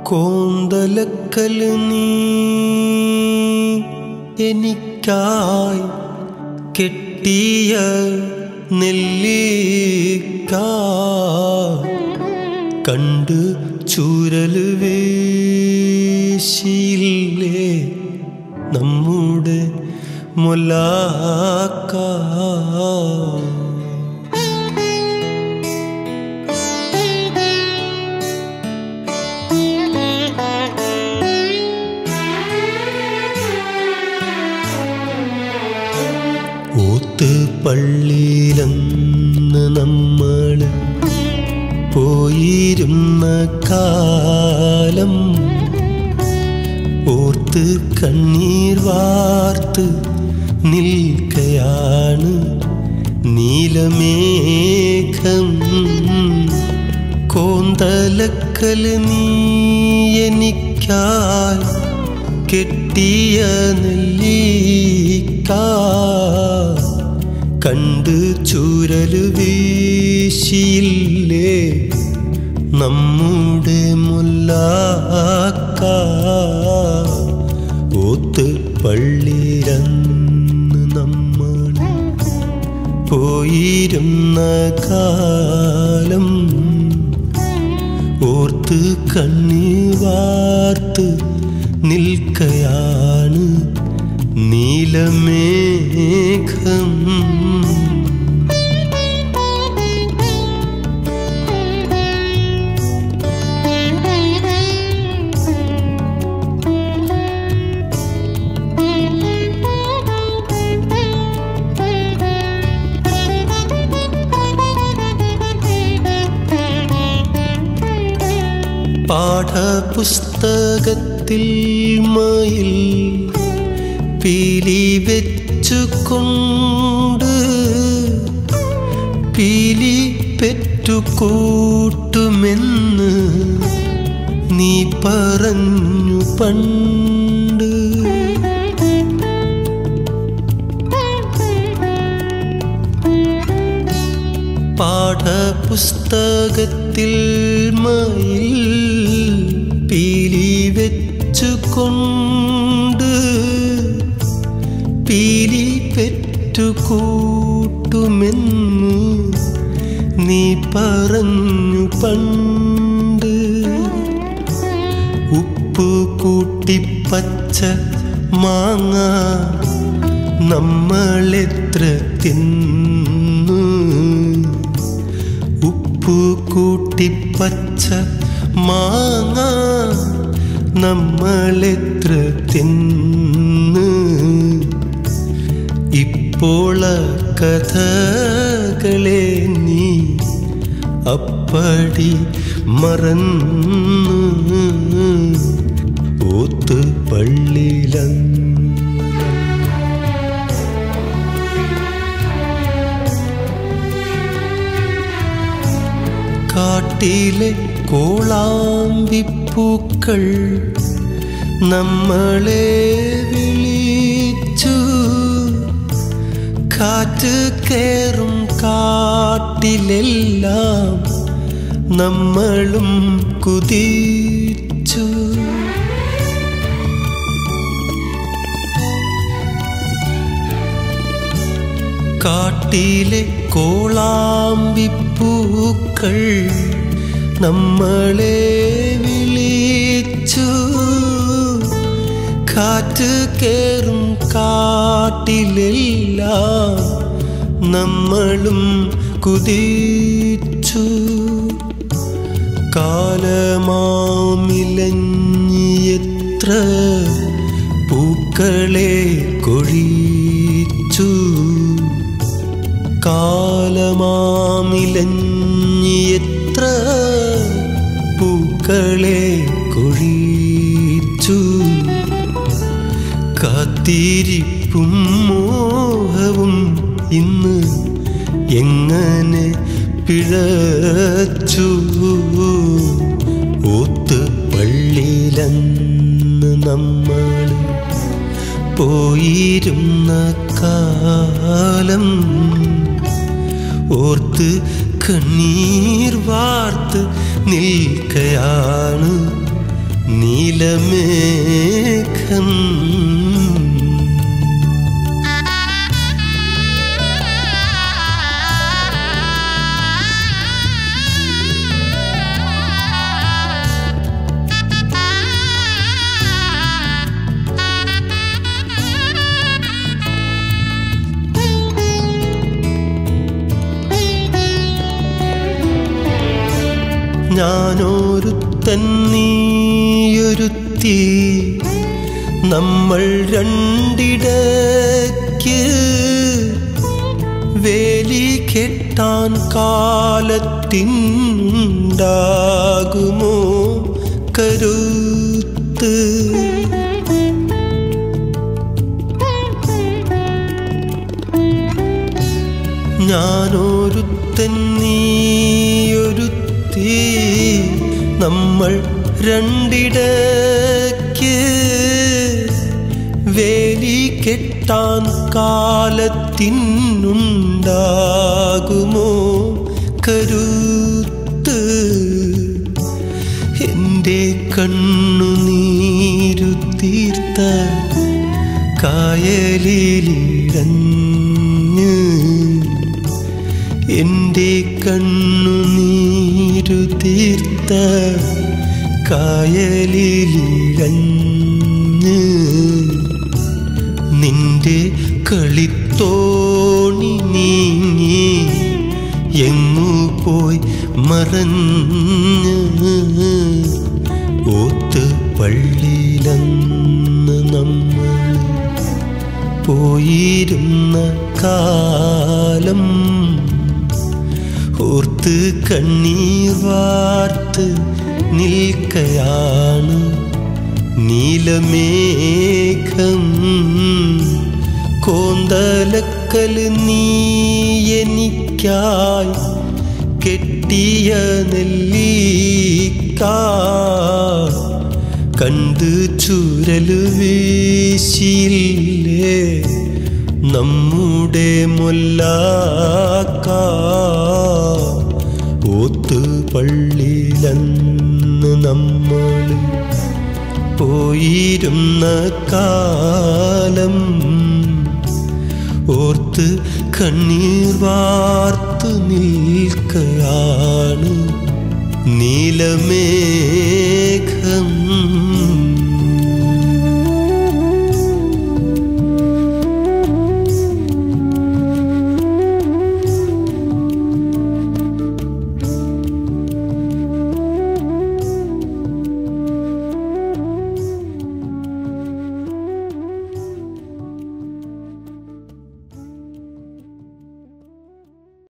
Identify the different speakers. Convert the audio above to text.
Speaker 1: കോന്തലക്കൽ നീ എനിക്കായി കെട്ടിയ നെല്ലിക്ക കണ്ട് ചൂരൽ വേശിയില്ലേ നമ്മുടെ മൊലാക്ക ഓത്ത് പള്ളിയിലെന്ന് നമ്മൾ പോയിരുന്ന കാലം ഓർത്ത് കണ്ണീർ വാർത്ത് നിൽക്കയാണ് നീലമേഘം കോന്തലക്കൽ നീ എനിക്കായി കെട്ടിയ നെല്ലിക്ക കണ്ട് ചൂരല് വീശിയില്ലേ നമ്മുടെ മുല്ലാക്ക ഓത്ത് പള്ളിരന്ന് നമ്മൾ പോയിരുന്ന കാലം ഓർത്ത് കണ്ണി വാർത്ത് നിൽക്കയാണ് നീലമേഘം പാഠപുസ്തകത്തിൽ മയിൽ പീലി വെച്ചുകൊണ്ട് പീലി പെറ്റുകൂട്ടുമെന്ന് നീ പറഞ്ഞു പണ്ട് പാഠപുസ്തകത്തിൽ മയിൽ പീലി വെച്ചുകൊണ്ട് പീലി പെറ്റുകൂട്ടുമെന്നു നീ പറഞ്ഞു പണ്ട് ഉപ്പു കൂട്ടി പച്ച മാങ്ങ നമ്മളെത്ര തിന്നു ഉപ്പു കൂട്ടി പച്ച മാങ്ങ നമ്മളെത്ര തിന്ന് ഇപ്പോൾ കഥകളെ നീ അപ്പടി മറന്നു ഓത്ത് പള്ളിയിലന്ന് കാട്ടിലെ കോളാമ്പിപ്പൂക്കൾ നമ്മളെ വിളിച്ചു കാറ്റ് കയറും കാട്ടിലെല്ലാം നമ്മളും കുതിച്ചു കാട്ടിലെ കോളാമ്പിപ്പൂക്കൾ നമ്മളെ വിളിച്ചു കാറ്റ് കയറും കാട്ടിലെല്ലാം നമ്മളും കുതിച്ചു കാലമാമിലഞ്ഞിയെത്ര പൂക്കളെ കൊഴിച്ചു കാലമാമിലഞ്ഞിയെത്ര പൂക്കളെ കൊഴിച്ചു കാത്തിരിപ്പും മോഹവും ഇന്ന് എങ്ങനെ പിഴച്ചു ഓത്ത് പള്ളിയിലന്ന് നമ്മൾ പോയിരുന്ന കാലം ഓർത്ത് കണ്ണീർ വാർത്ത് നിൽക്കയാണ് നീലമേഘം ഞാനൊരുത്തൻ നീയൊരുത്തി നമ്മൾ രണ്ടിടയ്ക്ക് വേലി കെട്ടാൻ കാലത്തിനുണ്ടാകുമോ കരുത്ത് ഞാനൊരുത്തൻ നീയൊരുത്തി നമ്മൾ രണ്ടിടയ്ക്ക് വേലി കെട്ടാൻ കാലത്തിനുണ്ടാകുമോ കരുത്ത് എൻ്റെ കണ്ണുനീരു തീർത്ത കായലിലിടഞ്ഞ് എൻ്റെ കണ്ണുനീരു തീർത്ത കായലിലിഴഞ്ഞ് നിന്റെ കളിത്തോണി നീങ്ങി എങ്ങു പോയി മറഞ്ഞ് ഓത്ത് പള്ളിയിലന്ന് നമ്മൾ പോയിരുന്ന കാലം ഓർത്ത് കണ്ണീർ വാർത്ത് നിൽക്കയാണ് നീലമേഘം കോന്തലക്കല് നീ എനിക്കായി കെട്ടിയ നെല്ലിക്ക കണ്ട് ചുരല് വീശിയില്ലേ നമ്മുടെ മൊല്ലാക്ക ഓത്ത് പള്ളിയിലന്ന് നമ്മൾ പോയിരുന്ന കാലം ഓർത്ത് കണ്ണീർ വാർത്ത് നിൽക്കയാണ് നീലമേ